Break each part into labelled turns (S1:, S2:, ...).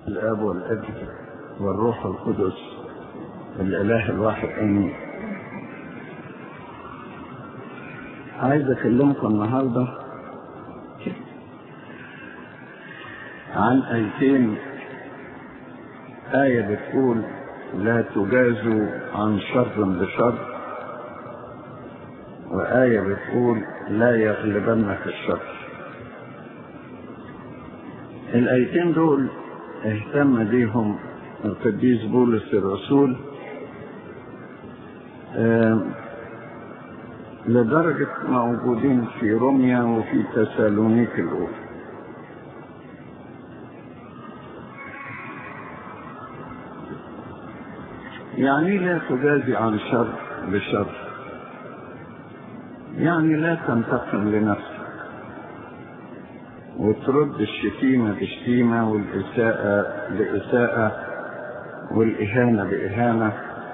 S1: الاب والابن والروح القدس الاله الواحد امين عايز اكلمكم النهارده عن ايتين آية بتقول لا تجازوا عن شر بشر وآية بتقول لا يغلبنك الشر الآيتين دول اهتم بيهم القديس بولس الرسول آه لدرجة موجودين في روميا وفي تسالونيك الأولى يعني لا تجازي عن شر بشر يعني لا تنتقم لنفسك وترد الشتيمة بشتيمة والإساءة بإساءة والإهانة بإهانة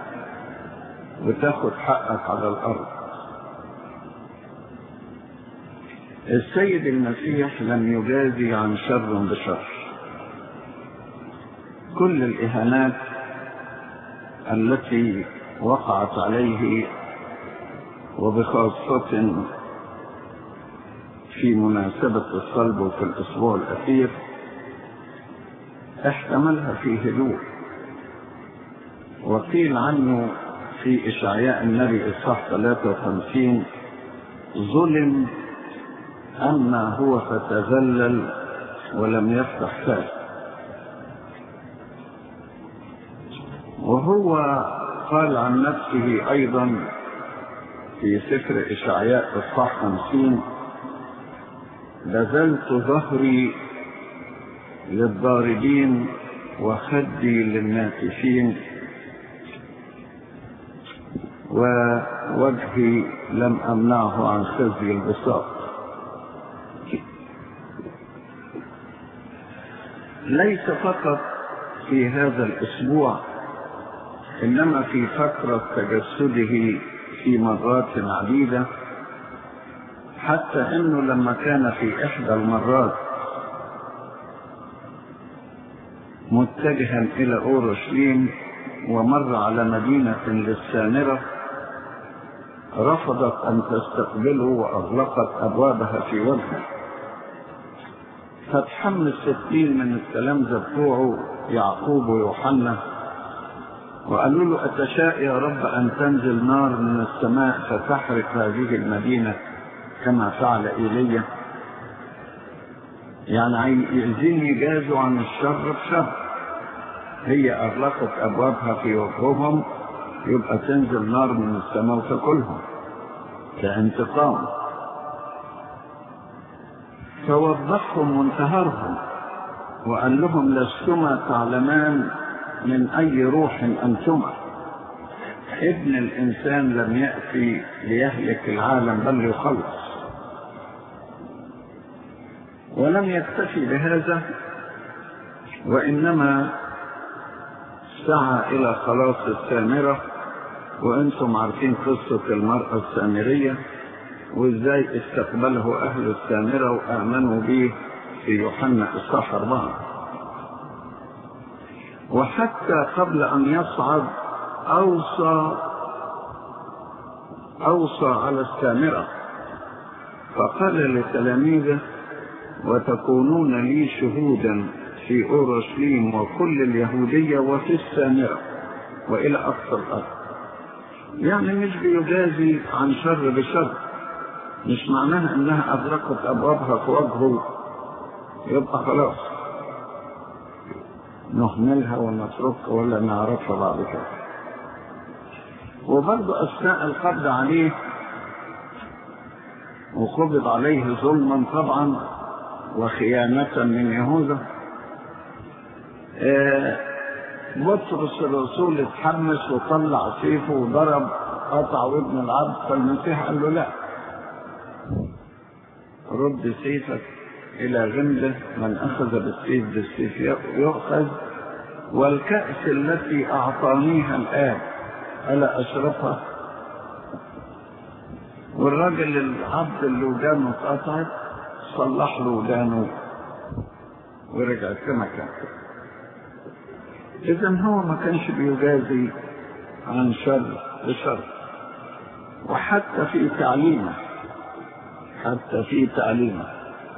S1: وتاخد حقك على الأرض السيد المسيح لم يجازي عن شر بشر كل الإهانات التي وقعت عليه وبخاصة في مناسبة الصلب وفي الأسبوع الأخير احتملها في هدوء وقيل عنه في إشعياء النبي إصحاح 53 ظلم أما هو فتذلل ولم يفتح فاه وهو قال عن نفسه أيضا في سفر إشعياء إصحاح 50 بذلت ظهري للضاربين وخدي للناتفين ووجهي لم أمنعه عن خزي البساط ليس فقط في هذا الأسبوع إنما في فترة تجسده في مرات عديدة حتى انه لما كان في احدى المرات متجها الى اورشليم ومر على مدينة للسامرة رفضت ان تستقبله واغلقت ابوابها في وجهه فتحمل ستين من التلامذة بتوعه يعقوب ويوحنا وقالوا له أتشاء يا رب أن تنزل نار من السماء فتحرق هذه المدينة كما فعل إيليا يعني عايزين يجازوا عن الشر بشر هي أغلقت أبوابها في وجههم يبقى تنزل نار من السماء وتاكلهم كانتقام فوضحهم وانتهرهم وقال لهم لستما تعلمان من أي روح أنتما ابن الإنسان لم يأتي ليهلك العالم بل ليخلص ولم يكتفي بهذا وإنما سعى إلى خلاص السامرة وأنتم عارفين قصة المرأة السامرية وإزاي استقبله أهل السامرة وآمنوا به في يوحنا إصحاح أربعة وحتى قبل أن يصعد أوصى أوصى على السامرة فقال لتلاميذه وتكونون لي شهودا في أورشليم وكل اليهودية وفي السامرة وإلى أقصى الأرض يعني مش بيجازي عن شر بشر مش معناها انها اغلقت ابوابها في وجهه يبقى خلاص نهملها ونتركها ولا نعرفها بعد كده وبرضه اثناء القبض عليه وقبض عليه ظلما طبعا وخيانة من يهوذا آه بطرس الرسول اتحمس وطلع سيفه وضرب قطع ودن العبد فالمسيح قال له لا رد سيفك إلى غمده من أخذ بالسيف بالسيف يؤخذ والكأس التي أعطانيها الآن ألا أشربها والراجل العبد اللي ودانه اتقطعت صلح له ودانه ورجعت كما كان إذا هو ما كانش بيجازي عن شر بشر وحتى في تعليمه حتى في تعليمه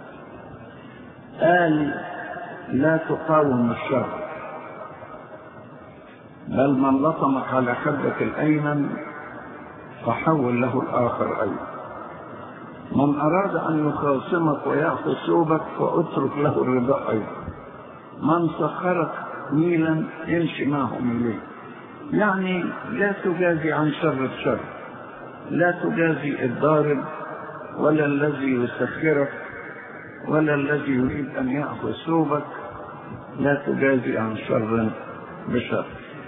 S1: قال لا تقاوم الشر بل من لطمك على خدك الأيمن فحول له الآخر أيضا من أراد أن يخاصمك ويأخذ ثوبك فأترك له الرضا أيضا من سخرك ميلا امشي معه ميلين يعني لا تجازي عن شر بشر لا تجازي الضارب ولا الذي يسخرك ولا الذي يريد أن يأخذ ثوبك لا تجازي عن شر بشر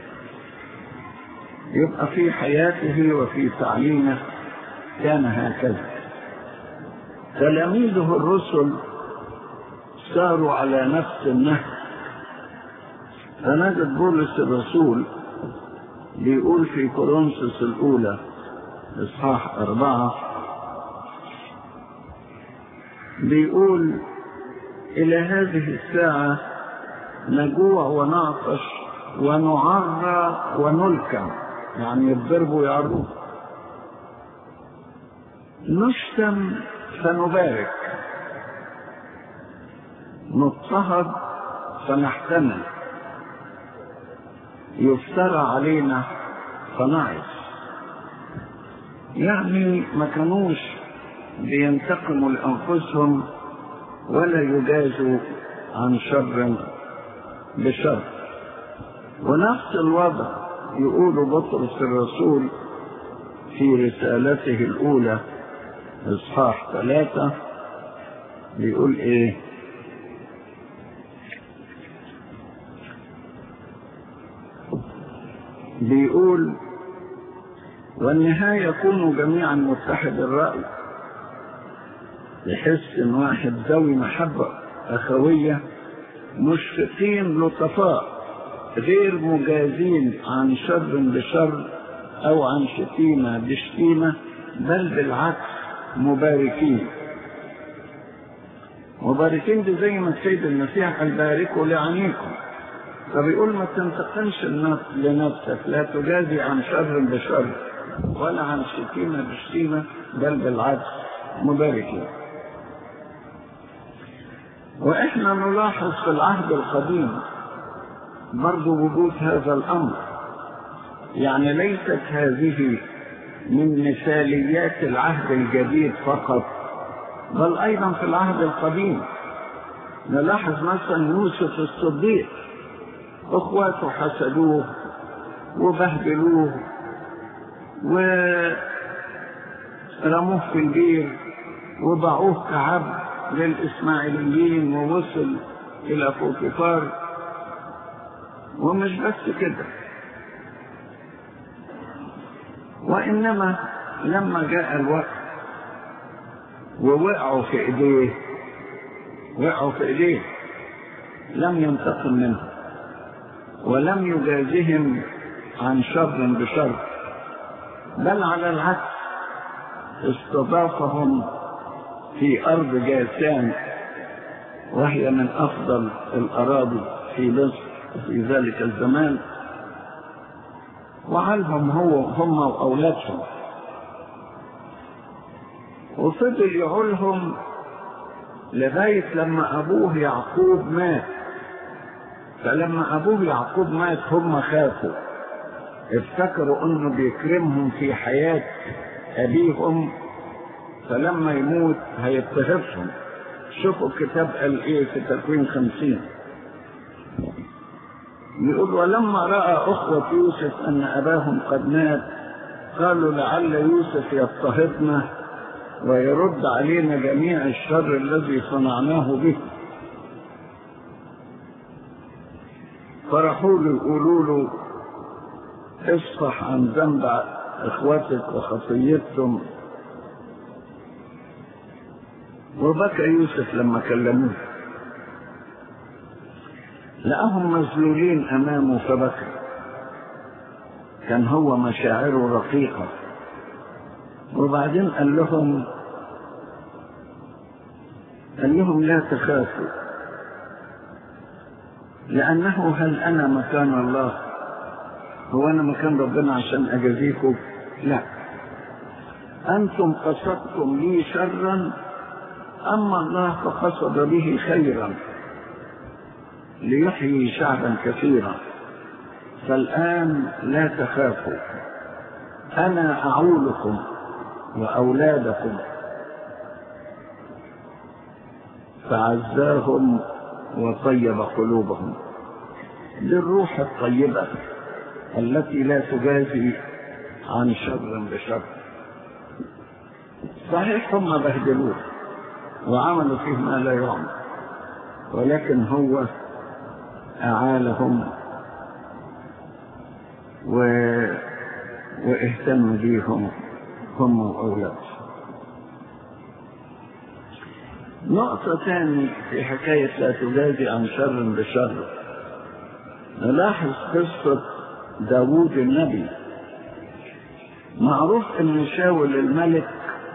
S1: يبقى في حياته وفي تعليمه كان هكذا تلاميذه الرسل ساروا على نفس النهج فنجد بولس الرسول بيقول في كورنثوس الأولى إصحاح أربعة بيقول إلى هذه الساعة نجوع ونعطش ونعرى ونلكم يعني يضربوا ويعروا نشتم فنبارك نضطهد فنحتمل يفترى علينا فنعس يعني ما كانوش بينتقموا لأنفسهم ولا يجازوا عن شر بشر ونفس الوضع يقول بطرس الرسول في رسالته الأولى إصحاح ثلاثة بيقول إيه بيقول والنهاية كونوا جميعا متحد الرأي بحس ان واحد ذوي محبة أخوية مشفقين لطفاء غير مجازين عن شر بشر أو عن شتيمة بشتيمة بل بالعكس مباركين مباركين دي زي ما السيد المسيح قال باركوا لعنيكم فبيقول ما تنتقمش لنفسك لا تجازي عن شر بشر ولا عن شتيمة بشتيمة بل بالعكس مباركين واحنا نلاحظ في العهد القديم برضو وجود هذا الامر يعني ليست هذه من مثاليات العهد الجديد فقط بل ايضا في العهد القديم نلاحظ مثلا يوسف الصديق اخواته حسدوه وبهدلوه ورموه في البير وباعوه كعبد للإسماعيليين ووصل إلى فوتيفار ومش بس كده وإنما لما جاء الوقت ووقعوا في إيديه وقعوا في إيديه لم ينتقم منهم ولم يجازهم عن شر بشر بل على العكس استضافهم في أرض جاسان وهي من أفضل الأراضي في مصر في ذلك الزمان وعلهم هو هم وأولادهم وفضل يعولهم لغاية لما أبوه يعقوب مات فلما أبوه يعقوب مات هم خافوا افتكروا أنه بيكرمهم في حياة أبيهم فلما يموت هيضطهدهم شوفوا الكتاب قال ايه في تكوين خمسين يقول ولما رأى أخوة يوسف أن أباهم قد مات قالوا لعل يوسف يضطهدنا ويرد علينا جميع الشر الذي صنعناه به فرحوا له يقولوا له اصفح عن ذنب اخوتك وخطيتهم وبكى يوسف لما كلموه لقاهم مذلولين امامه فبكى كان هو مشاعره رقيقة وبعدين قال لهم قال لهم لا تخافوا لأنه هل أنا مكان الله هو أنا مكان ربنا عشان أجازيكم لا أنتم قصدتم لي شرا أما الله فقصد به خيرا ليحيي شعبا كثيرا فالآن لا تخافوا أنا أعولكم وأولادكم فعزاهم وطيب قلوبهم للروح الطيبة التي لا تجازي عن شر بشر صحيح هم بهدلوه وعملوا فيه ما لا يعمل ولكن هو أعالهم و... واهتم بيهم هم وأولادهم نقطة ثانية في حكاية لا تجازي عن شر بشر نلاحظ قصة داوود النبي معروف ان شاول الملك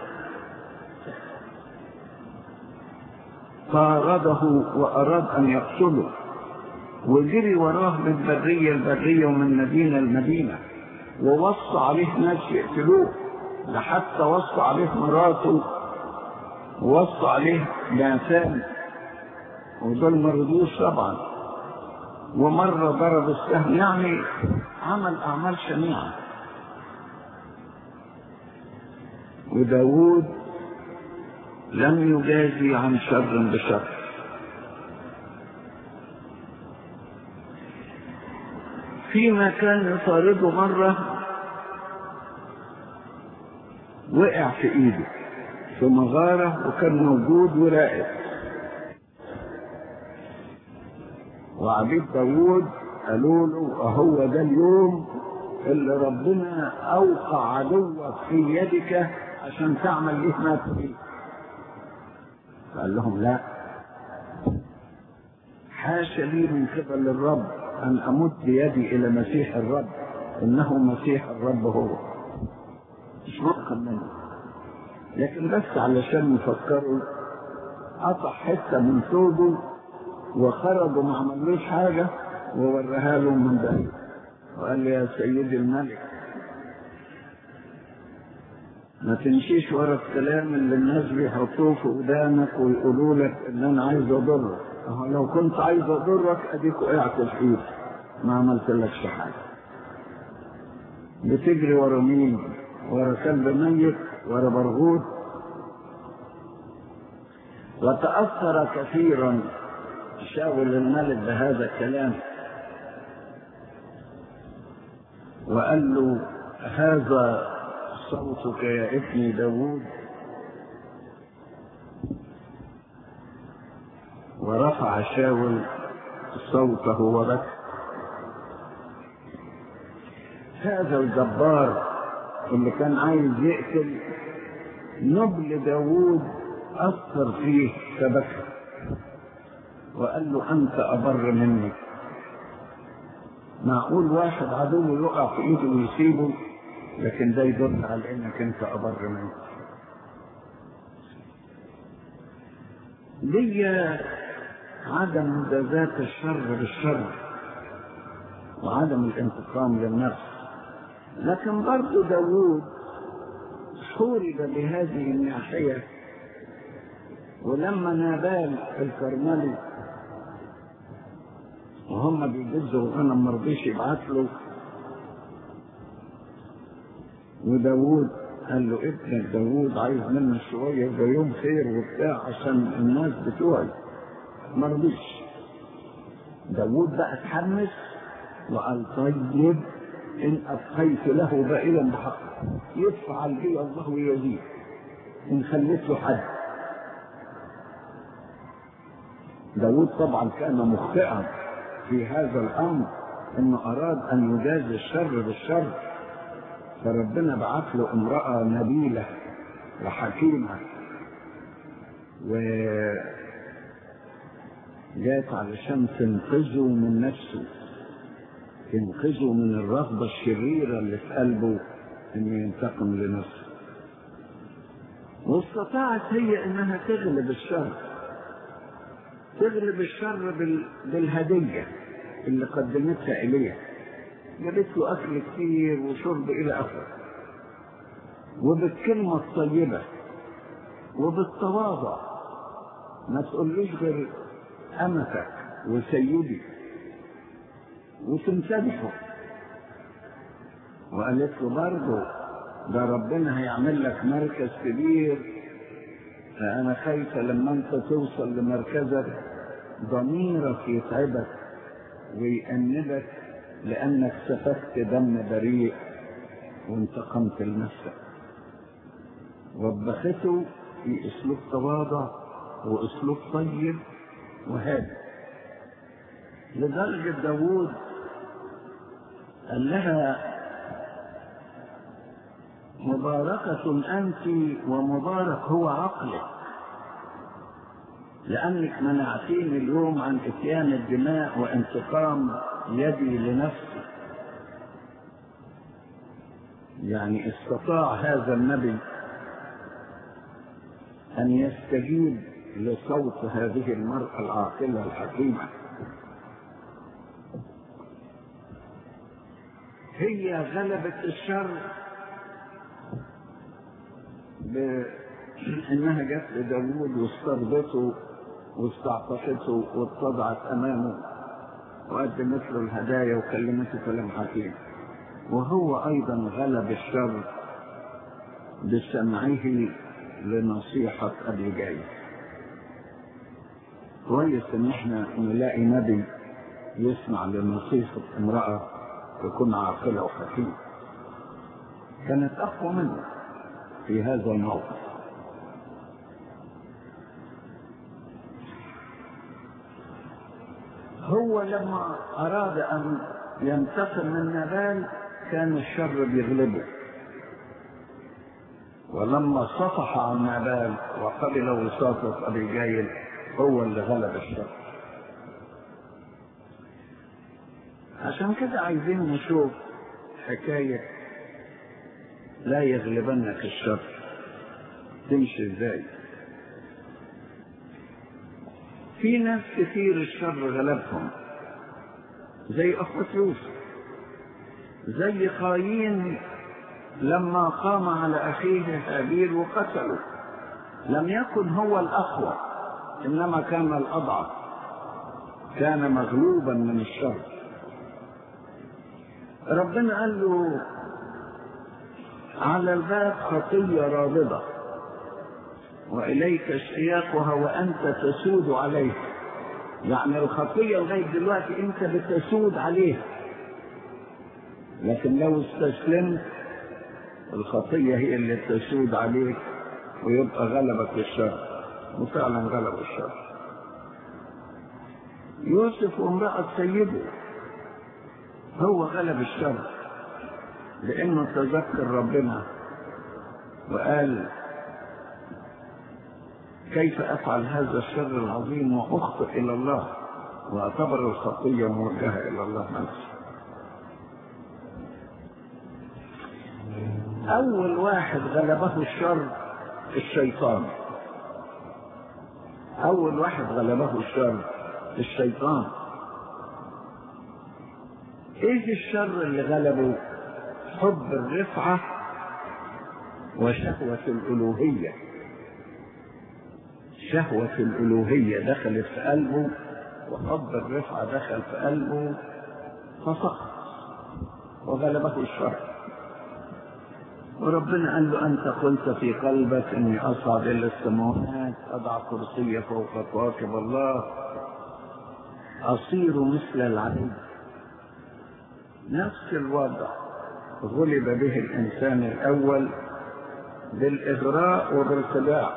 S1: طارده واراد ان يقتله وجري وراه من برية البرية ومن مدينة المدينة ووصى عليه ناس يقتلوه لحتى وصى عليه مراته ووصى عليه ناسان ودول ما رضوش طبعا ومرة ضرب السهم يعني عمل أعمال شنيعة وداود لم يجازي عن شر بشر فيما كان يطارده مرة وقع في ايده في مغارة وكان موجود وراقب وعبيد داوود قالوا له اهو ده اليوم اللي ربنا اوقع عدوك في يدك عشان تعمل ايه ما تريد قال لهم لا حاشا لي من قبل الرب ان امد يدي الى مسيح الرب انه مسيح الرب هو مش ممكن منه لكن بس علشان يفكروا قطع حته من ثوبه وخرج وما عملوش حاجه ووريها له من بعيد وقال لي يا سيدي الملك ما تمشيش ورا الكلام اللي الناس بيحطوه في ودانك ويقولوا لك ان انا عايز اضرك أهو لو كنت عايز اضرك اديك وقعت الحيط ما عملت لكش حاجه بتجري ورا مين ورا كلب ميت ورا برغوث وتاثر كثيرا شاول الملك بهذا الكلام وقال له هذا صوتك يا ابني داود ورفع شاول صوته وبكى هذا الجبار اللي كان عايز يقتل نبل داود أثر فيه فبكى وقال له أنت أبر مني معقول واحد عدو يقع في ايده ويسيبه لكن ده يدل على انك انت ابر منه دي عدم مجازاة الشر بالشر وعدم الانتقام للنفس لكن برضو داوود حورب بهذه الناحية ولما نابال الكرملي وهم بيجزوا الغنم ما رضيش يبعت له وداوود قال له ابنك داوود عايز منه شوية ده يوم خير وبتاع عشان الناس بتوعي ما رضيش داوود بقى اتحمس وقال طيب ان ابقيت له بائلا بحق يفعل بي الله ويزيد ان خليت له حد داوود طبعا كان مخطئا في هذا الامر انه اراد ان يجازي الشر بالشر فربنا بعث له امراه نبيله وحكيمه و جات علشان تنقذه من نفسه تنقذه من الرغبة الشريرة اللي في قلبه انه ينتقم لنفسه واستطاعت هي انها تغلب الشر تغلب الشر بال... بالهدية اللي قدمتها إليه جابت له أكل كتير وشرب إلى آخره وبالكلمة الطيبة وبالتواضع ما تقوليش غير أمتك وسيدي وتمتدحه وقالت له برضه ده ربنا هيعمل لك مركز كبير فأنا خايفة لما أنت توصل لمركزك ضميرك يتعبك ويأنبك لأنك سفكت دم بريء وانتقمت لنفسك وبخته في أسلوب تواضع وأسلوب طيب وهادي لدرجة داوود قال لها مباركة أنت ومبارك هو عقلك لأنك منعتيني اليوم عن إتيان الدماء وانتقام يدي لنفسي يعني استطاع هذا النبي أن يستجيب لصوت هذه المرأة العاقلة الحكيمة هي غلبت الشر بأنها جت لداوود واسترضته واستعطفته واتضعت أمامه وقدمت له الهدايا وكلمته كلام حكيم وهو أيضا غلب الشر بسمعه لنصيحة أبي جاي كويس إن احنا نلاقي نبي يسمع لنصيحة امرأة تكون عاقلة وحكيمة كانت أقوى منه في هذا الموقف هو لما أراد أن ينتقم من نبال كان الشر بيغلبه ولما صفح عن نبال وقبل وساطة أبي جايل هو اللي غلب الشر عشان كده عايزين نشوف حكاية لا يغلبنك الشر تمشي ازاي في ناس كتير الشر غلبهم زي أخوة يوسف زي قايين لما قام على أخيه هابيل وقتله لم يكن هو الأقوى إنما كان الأضعف كان مغلوبا من الشر ربنا قال له على الباب خطية رابضة وإليك اشتياقها وأنت تسود عليها يعني الخطية لغاية دلوقتي أنت بتسود عليها لكن لو استسلمت الخطية هي اللي تسود عليك ويبقى غلبك الشر وفعلا غلب الشر يوسف وامرأة سيده هو غلب الشر لأنه تذكر ربنا وقال كيف أفعل هذا الشر العظيم وأخطئ إلى الله وأعتبر الخطية موجهة إلى الله نفسه أول واحد غلبه الشر الشيطان أول واحد غلبه الشر الشيطان إيه الشر اللي غلبه حب الرفعة وشهوة الألوهية شهوة الألوهية دخلت في قلبه وحب الرفعة دخل في قلبه فسقط وغلبه الشر وربنا قال له أنت قلت في قلبك إني أصعد إلى السماوات أضع كرسي فوق كواكب الله أصير مثل العبيد نفس الوضع غلب به الإنسان الأول بالإغراء وبالخداع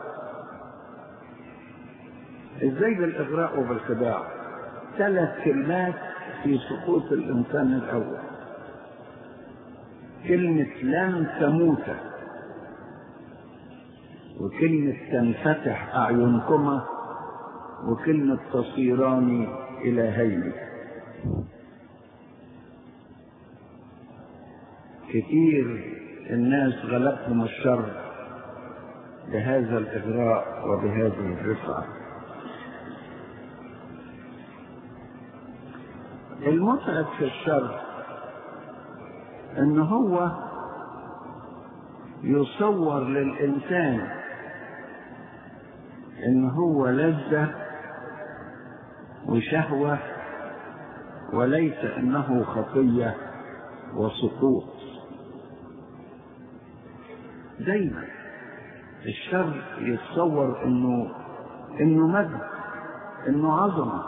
S1: إزاي بالإغراء وبالخداع ثلاث كلمات في سقوط الإنسان الأول كلمة لن تموت وكلمة تنفتح أعينكما وكلمة تصيران إلهين كتير الناس غلبهم الشر بهذا الإغراء وبهذه الرفعة المتعب في الشر ان هو يصور للإنسان ان هو لذة وشهوة وليس انه خطية وسقوط دايما الشر يتصور انه انه مجد انه عظمة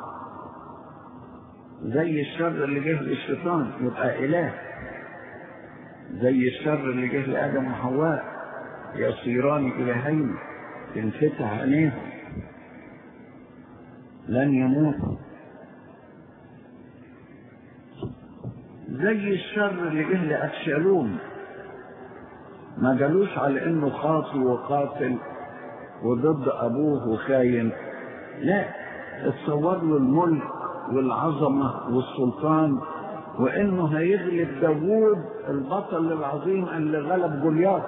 S1: زي الشر اللي جه للشيطان يبقى اله زي الشر اللي جه لادم وحواء يصيران الهين تنفتح عينيهم لن يموتوا زي الشر اللي جه لأبشالوم ما جالوش على انه خاطي وقاتل وضد ابوه وخاين لا اتصور له الملك والعظمة والسلطان وانه هيغلب داوود البطل العظيم اللي غلب جولياث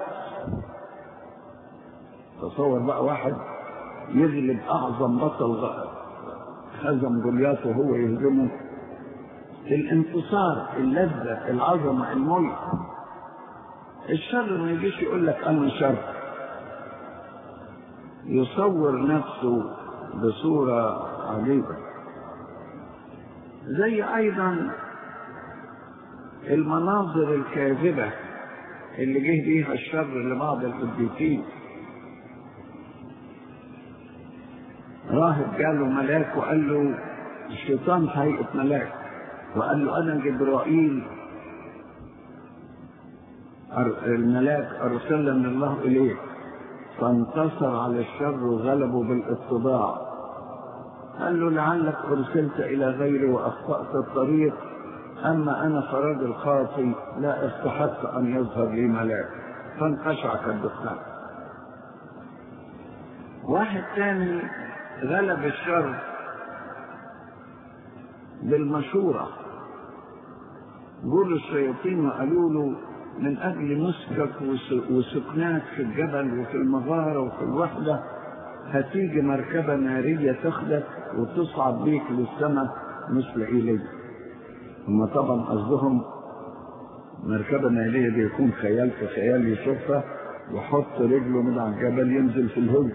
S1: تصور بقى واحد يغلب اعظم بطل هزم جولياث وهو يهزمه الانتصار اللذة العظمة الملك الشر ما يجيش يقول لك انا شر يصور نفسه بصورة عجيبة زي ايضا المناظر الكاذبة اللي جه بيها الشر لبعض القديسين راهب جاله ملاك وقال له الشيطان في هيئة ملاك وقال له أنا جبرائيل الملاك أرسلني الله إليك فانتصر على الشر وغلبه بالاتباع قال له لعلك أرسلت إلى غيري وأخطأت الطريق أما أنا فرجل خاطي لا استحق أن يظهر لي ملاك فانقشع كالدخان واحد تاني غلب الشر بالمشورة جول الشياطين وقالوا له من أجل مسكك وسكناك في الجبل وفي المغارة وفي الوحدة هتيجي مركبة نارية تاخدك وتصعد بيك للسماء مثل إيليا هم طبعا قصدهم مركبة نارية دي يكون خيال في خيال يشوفها وحط رجله من على الجبل ينزل في الهج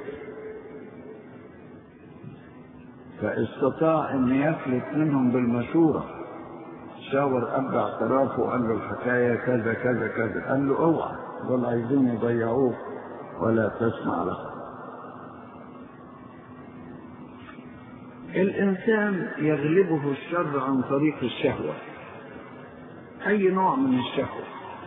S1: فاستطاع ان يفلت منهم بالمشورة شاور اب اعترافه وقال له الحكاية كذا كذا كذا قال له اوعى دول عايزين يضيعوك ولا تسمع له الانسان يغلبه الشر عن طريق الشهوة اي نوع من الشهوة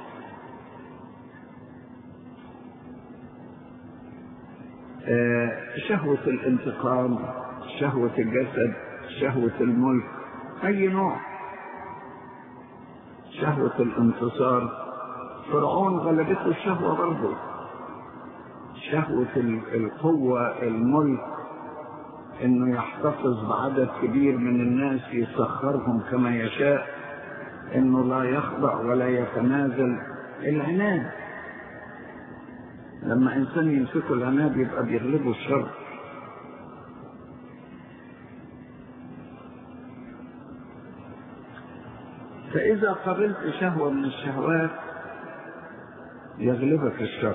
S1: شهوة الانتقام شهوة الجسد شهوة الملك أي نوع شهوة الانتصار فرعون غلبته الشهوة برضه شهوة القوة الملك انه يحتفظ بعدد كبير من الناس يسخرهم كما يشاء انه لا يخضع ولا يتنازل العناد لما انسان يمسكه العناد يبقى بيغلبه الشر فإذا قبلت شهوة من الشهوات يغلبك الشر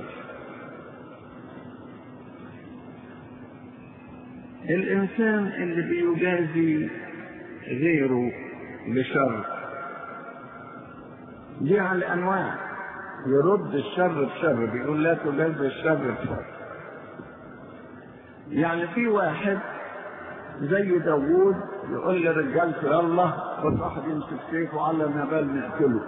S1: الإنسان اللي بيجازي غيره بشر دي على أنواع يرد الشر بشر بيقول لا تجازي الشر بشر يعني في واحد زي داوود يقول لرجالته يلا كل واحد يمسك سيفه على نبال نقتله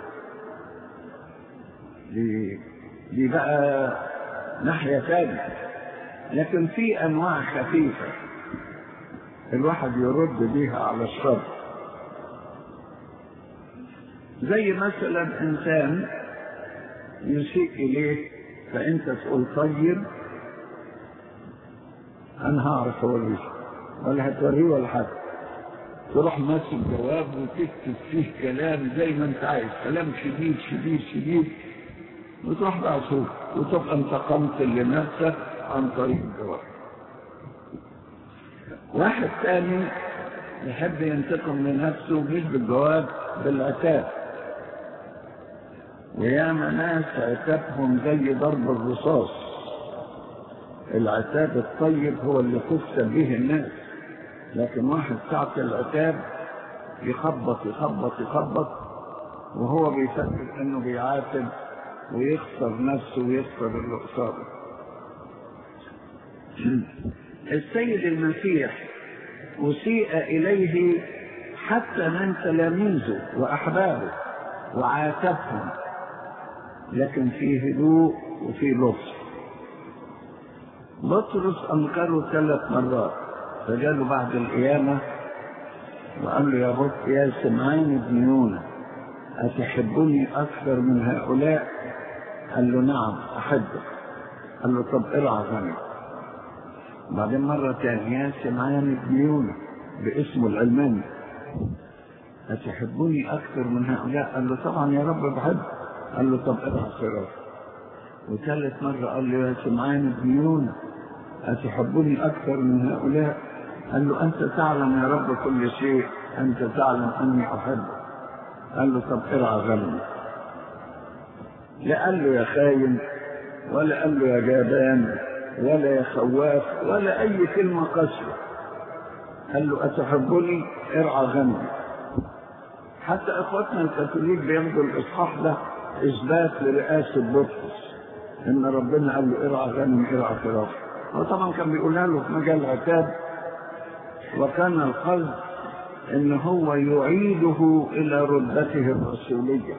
S1: دي دي بقى ناحية ثانية لكن في أنواع خفيفة الواحد يرد بيها على الشر زي مثلا إنسان يسيء إليك فأنت تقول طيب أنا هعرف أوريه ولا هتوريه ولا حاجة تروح ماسك جواب وتكتب فيه كلام زي ما انت عايز كلام شديد شديد شديد وتروح بعثه وتبقى انتقمت لنفسك عن طريق الجواب واحد تاني يحب ينتقم من نفسه مش بالجواب بالعتاب وياما ناس عتابهم زي ضرب الرصاص العتاب الطيب هو اللي تكسب به الناس لكن واحد ساعة العتاب يخبط يخبط يخبط وهو بيفكر انه بيعاتب ويخسر نفسه ويخسر اللي قصاده السيد المسيح أسيء إليه حتى من تلاميذه وأحبابه وعاتبهم لكن في هدوء وفي لطف بطرس أنكره ثلاث مرات فجاله بعد القيامة وقال له يا بط يا سمعان بن يونا أتحبني أكثر من هؤلاء قال له نعم أحبك قال له طب ارعى غني بعدين مرة تانية يا سمعان بن يونا باسمه العلماني أتحبني أكثر من هؤلاء قال له طبعا يا رب بحب قال له طب ارعى صراط وثالث مرة قال له يا سمعان بن يونا أتحبني أكثر من هؤلاء قال له أنت تعلم يا رب كل شيء أنت تعلم أني أحبك قال له طب ارعى غنمي لا قال له يا خاين ولا قال له يا جابان ولا يا خواف ولا أي كلمة قسوة قال له أتحبني ارعى غنمي حتى إخواتنا الكاثوليك بياخدوا الإصحاح ده إثبات لرئاسة بطرس إن ربنا قال له ارعى غنمي ارعى خرافي هو طبعا كان بيقولها له في مجال العتاب وكان القصد ان هو يعيده الى رتبته الرسوليه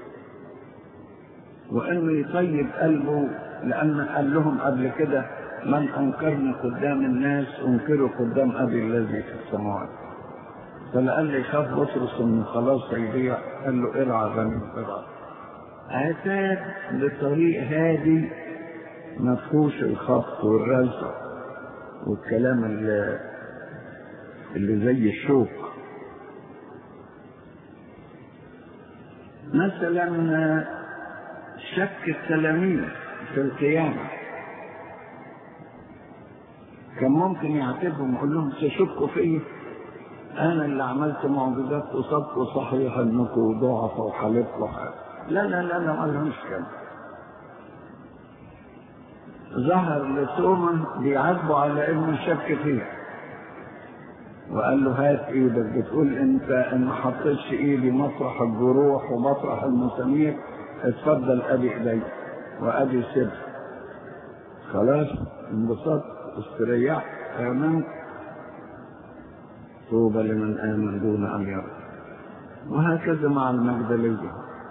S1: وانه يطيب قلبه لان قال لهم قبل كده من انكرني قدام الناس انكره قدام ابي الذي في السماوات فلقال لي خاف بطرس انه خلاص هيضيع قال له ارعى غنم ارعى عتاب بطريق هادي ما فيهوش الخبط والرزع والكلام اللي اللي زي الشوك مثلا شك التلاميذ في القيامة كان ممكن يعاتبهم ويقول لهم تشكوا فيا أنا اللي عملت معجزات قصادكم صحيح إنكم ضعفة وحالتكم لا لا لا لا ما لهمش كده ظهر لتوما بيعاتبوا على انه شك فيه وقال له هات ايدك بتقول انت ان ما حطيتش ايدي مطرح الجروح ومطرح المسامير اتفضل ادي ايدي وادي سر خلاص انبسطت استريحت امنت طوبى لمن امن دون ان يرى وهكذا مع المجدليه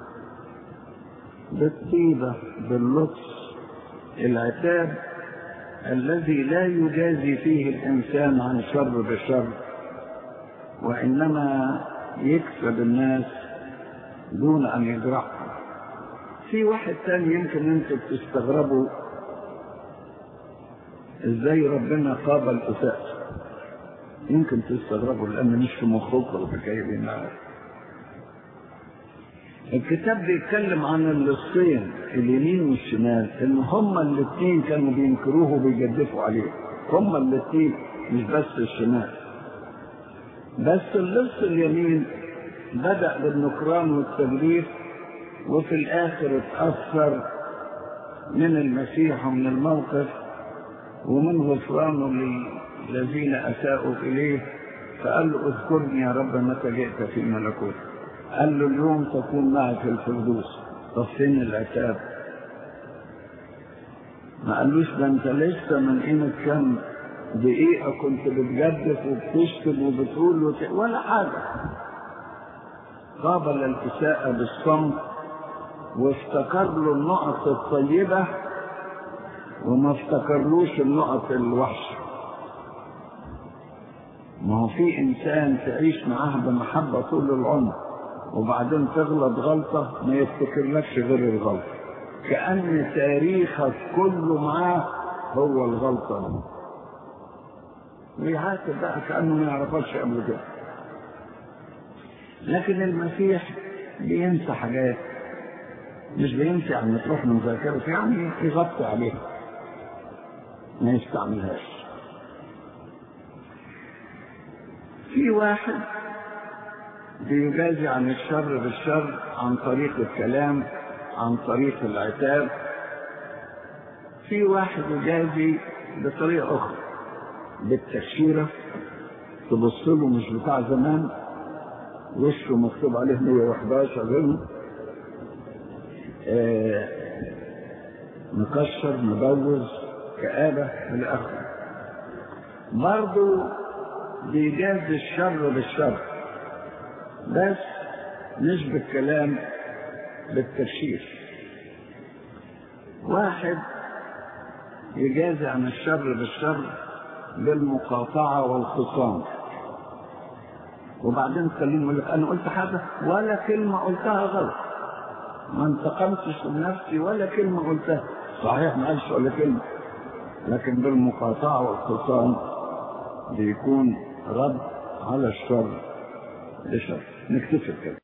S1: بالطيبه باللطف العتاب الذي لا يجازي فيه الإنسان عن شر بشر وإنما يكسب الناس دون أن يجرحهم في واحد تاني يمكن انتوا تستغربوا ازاي ربنا قابل اساءته يمكن تستغربوا لان مش في مخكم الحكايه دي معايا الكتاب بيتكلم عن اللصين اليمين والشمال ان هما الاثنين كانوا بينكروه وبيجدفوا عليه هما الاثنين مش بس الشمال بس اللص اليمين بدأ بالنكران والتجريف وفي الآخر اتأثر من المسيح ومن الموقف ومن غفرانه للذين أساءوا إليه فقال له اذكرني يا رب متى جئت في ملكوتك قال له اليوم تكون معي في الفردوس طب فين العتاب ما قالوش ده انت لسه من قيمة كم دقيقة كنت بتجدف وبتشتم وبتقول وت... ولا حاجة قابل الإساءة بالصمت وافتكر له النقط الطيبة وما افتكرلوش النقط الوحشة ما هو في إنسان تعيش معاه بمحبة طول العمر وبعدين تغلط غلطة ما يفتكرلكش غير الغلطة كأن تاريخك كله معاه هو الغلطة دي ويعاتب بقى كأنه ما يعرفكش قبل كده لكن المسيح بينسى حاجات مش بينسى يعني تروح من ذاكرته يعني يغطي عليها ما يستعملهاش في في واحد بيجازي عن الشر بالشر عن طريق الكلام عن طريق العتاب في واحد يجازي بطريقة أخرى بالتكشيرة تبص له مش بتاع زمان وشه مكتوب عليه 111 غيره آه مكشر مبوز كآبة إلى آخره برضه بيجازي الشر بالشر بس مش بالكلام بالتفسير واحد يجازي عن الشر بالشر بالمقاطعة والخصام وبعدين تكلمه يقول لك أنا قلت حاجة ولا كلمة قلتها غلط ما انتقمتش لنفسي ولا كلمة قلتها صحيح ما قالش ولا كلمة لكن بالمقاطعة والخصام بيكون رد على الشر بشر نكتفي كده